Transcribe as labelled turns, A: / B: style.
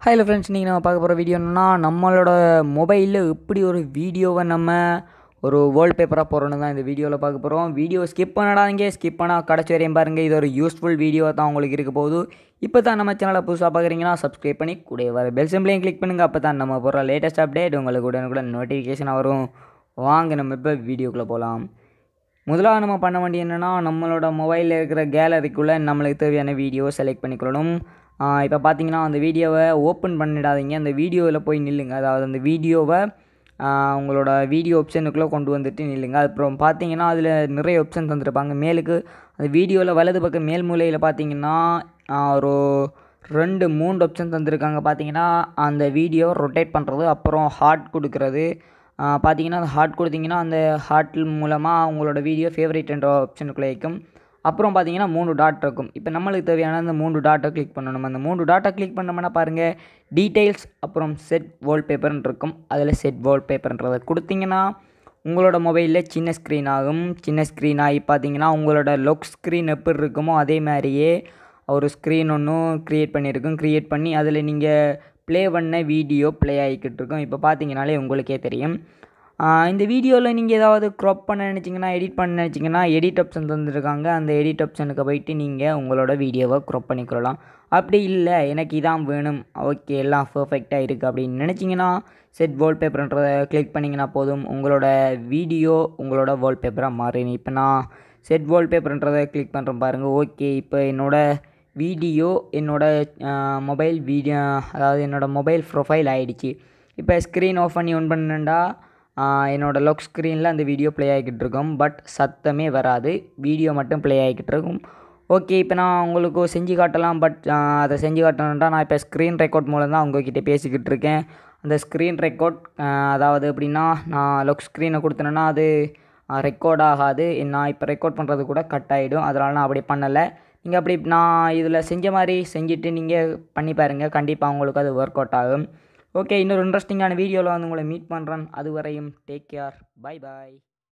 A: hello friends இன்றைக்கி நம்ம பார்க்க போகிற வீடியோ என்னன்னா நம்மளோட மொபைலில் இப்படி ஒரு வீடியோவை நம்ம ஒரு வால்பேப்பராக போகிறோன்னு தான் இந்த வீடியோவில் பார்க்க போகிறோம் வீடியோ ஸ்கிப் பண்ணாதீங்க ஸ்கிப் பண்ணால் கடைசி வரையும் பாருங்கள் இது ஒரு யூஸ்ஃபுல் வீடியோ தான் உங்களுக்கு இருக்க போகுது இப்போ தான் நம்ம சேனலை புதுசாக பார்க்குறீங்கன்னா சப்ஸ்கிரைப் பண்ணி கூட வர பெல் சிம்பிளையும் கிளிக் பண்ணுங்கள் அப்போ தான் நம்ம போகிற லேட்டஸ்ட் அப்டேட் உங்களுக்கு உடனுக்குடன் நோட்டிஃபிகேஷன் வரும் வாங்க நம்ம இப்போ வீடியோக்குள்ளே போகலாம் முதலாக நம்ம பண்ண வேண்டிய என்னென்னா நம்மளோட மொபைலில் இருக்கிற கேலரிக்குள்ளே நம்மளுக்கு தேவையான வீடியோ செலக்ட் பண்ணிக்கொள்ளணும் இப்போ பார்த்தீங்கன்னா அந்த வீடியோவை ஓப்பன் பண்ணிடாதீங்க அந்த வீடியோவில் போய் நில்லுங்க அதாவது அந்த வீடியோவை ஆஹ் உங்களோட வீடியோ ஆப்ஷனுக்குள்ளே கொண்டு வந்துட்டு நில்லுங்க அப்புறம் பார்த்தீங்கன்னா அதில் நிறைய ஆப்ஷன் தந்திருப்பாங்க மேலுக்கு அந்த வீடியோவில் வலது பக்கம் மேல் மூலையில் பார்த்தீங்கன்னா ஆஹ் ஒரு ரெண்டு மூணு ஆப்ஷன் தந்திருக்காங்க பார்த்தீங்கன்னா அந்த வீடியோ ரொட்டேட் பண்ணுறது அப்புறம் ஹார்ட் கொடுக்கறது ஆஹ் பார்த்தீங்கன்னா அந்த ஹார்ட் கொடுத்தீங்கன்னா அந்த ஹார்ட் மூலமாக உங்களோட வீடியோ ஃபேவரட் என்ற ஆப்ஷனுக்குள்ளே இருக்கும் அப்புறம் பார்த்தீங்கன்னா மூணு டாட் இருக்கும் இப்போ நம்மளுக்கு தேவையான அந்த மூணு டாட்டை கிளிக் பண்ணணும் அந்த மூணு டாட்டை கிளிக் பண்ணோம்னா பாருங்கள் டீட்டெயில்ஸ் அப்புறம் செட் வால்பேப்பர்னு இருக்கும் அதில் செட் வால்பேப்பர்ன்றதை கொடுத்தீங்கன்னா உங்களோட மொபைலில் சின்ன ஸ்க்ரீன் ஆகும் சின்ன ஸ்க்ரீன் ஆகி பார்த்தீங்கன்னா உங்களோட லொக் ஸ்க்ரீன் எப்படி இருக்குமோ அதே மாதிரியே ஒரு ஸ்க்ரீன் ஒன்றும் க்ரியேட் பண்ணியிருக்கும் க்ரியேட் பண்ணி அதில் நீங்கள் ப்ளே பண்ண வீடியோ ப்ளே ஆகிக்கிட்டு இருக்கும் இப்போ பார்த்தீங்கனாலே உங்களுக்கே தெரியும் ஆஹ் இந்த வீடியோவில் நீங்கள் ஏதாவது க்ராப் பண்ண நினச்சிங்கன்னா எடிட் பண்ண நினச்சிங்கன்னா எடிட் ஆப்ஷன் தந்துருக்காங்க அந்த எடிட் ஆப்ஷனுக்கு போயிட்டு நீங்கள் உங்களோட வீடியோவை க்ராப் பண்ணிக்கிறலாம் அப்படி இல்லை எனக்கு இதான் வேணும் ஓகே எல்லாம் பர்ஃபெக்டாக இருக்குது அப்படின்னு நினச்சிங்கன்னா செட் வால்பேப்பர்ன்றதை கிளிக் பண்ணிங்கன்னா போதும் உங்களோட வீடியோ உங்களோட வால்பேப்பராக மாறிடும் இப்போ நான் செட் வால்பேப்பர்ன்றதை கிளிக் பண்ணுறேன் பாருங்கள் ஓகே இப்போ என்னோடய வீடியோ என்னோட மொபைல் வீடியோ அதாவது என்னோடய மொபைல் ப்ரொஃபைல் ஆகிடுச்சு இப்போ ஸ்க்ரீன் ஆஃப் பண்ணி ஒன் பண்ணேன்டா என்னோடய லொக் ஸ்க்ரீனில் அந்த வீடியோ ப்ளே ஆகிக்கிட்டு இருக்கும் பட் சத்தமே வராது வீடியோ மட்டும் ப்ளே ஆகிக்கிட்டு இருக்கும் ஓகே இப்போ நான் உங்களுக்கு செஞ்சு காட்டலாம் பட் அதை செஞ்சு காட்டணுன்றா நான் இப்போ ஸ்க்ரீன் ரெக்கார்ட் மூலம் தான் உங்ககிட்ட பேசிக்கிட்டு இருக்கேன் அந்த ஸ்க்ரீன் ரெக்கார்ட் அதாவது எப்படின்னா நான் லொக் ஸ்க்ரீனை கொடுத்தேன்னா அது ரெக்கார்ட் ஆகாது நான் இப்போ ரெக்கார்ட் பண்ணுறது கூட கட் ஆகிடும் அதனால் நான் அப்படி பண்ணலை நீங்கள் அப்படி நான் இதில் செஞ்ச மாதிரி செஞ்சுட்டு நீங்கள் பண்ணி பாருங்கள் கண்டிப்பாக உங்களுக்கு அது ஒர்க் அவுட் ஆகும் ஓகே இன்னொரு இன்ட்ரெஸ்டிங்கான வீடியோவில் வந்து உங்களை மீட் பண்ணுறேன் அது வரையும் டேக் கேர் பை பாய்